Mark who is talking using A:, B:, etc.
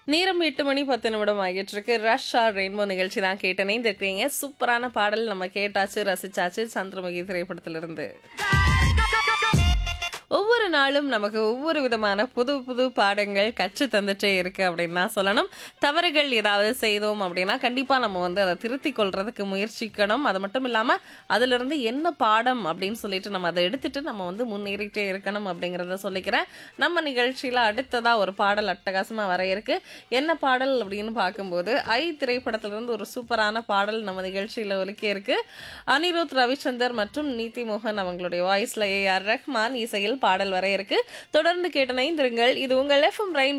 A: நேரம் எட்டு மணி பத்து நிமிடம் ஆகிட்டு இருக்கு ரஷ் ஆர் ரெயின்போ நிகழ்ச்சி தான் கேட்டனே இந்த இருக்கீங்க சூப்பரான பாடல் நம்ம கேட்டாச்சு ரசிச்சாச்சு சந்திரமுகி திரைப்படத்திலிருந்து ஒவ்வொரு நாளும் நமக்கு ஒவ்வொரு விதமான புது புது பாடங்கள் கற்று தந்துட்டே இருக்கு அப்படின்னு தான் சொல்லணும் தவறுகள் ஏதாவது செய்தோம் அப்படின்னா கண்டிப்பா நம்ம வந்து அதை திருத்தி கொள்றதுக்கு முயற்சிக்கணும் அது மட்டும் இல்லாம அதுல இருந்து என்ன பாடம் அப்படின்னு சொல்லிட்டு நம்ம அதை எடுத்துட்டு நம்ம வந்து முன்னேறிட்டே இருக்கணும் அப்படிங்கறத சொல்லிக்கிறேன் நம்ம நிகழ்ச்சியில அடுத்ததா ஒரு பாடல் அட்டகாசமா வர இருக்கு என்ன பாடல் அப்படின்னு பார்க்கும்போது ஐ திரைப்படத்திலிருந்து ஒரு சூப்பரான பாடல் நம்ம நிகழ்ச்சியில ஒலிக்க இருக்கு அனிருத் ரவிச்சந்தர் மற்றும் நீதி மோகன் அவங்களுடைய வாய்ஸ்ல ஏ ஆர் ரஹ்மான் இசையில் பாடல் வர இருக்கு தொடர்ந்து கேட்டனை திருங்கள் இது உங்கள் எஃப்எம் ரெயின்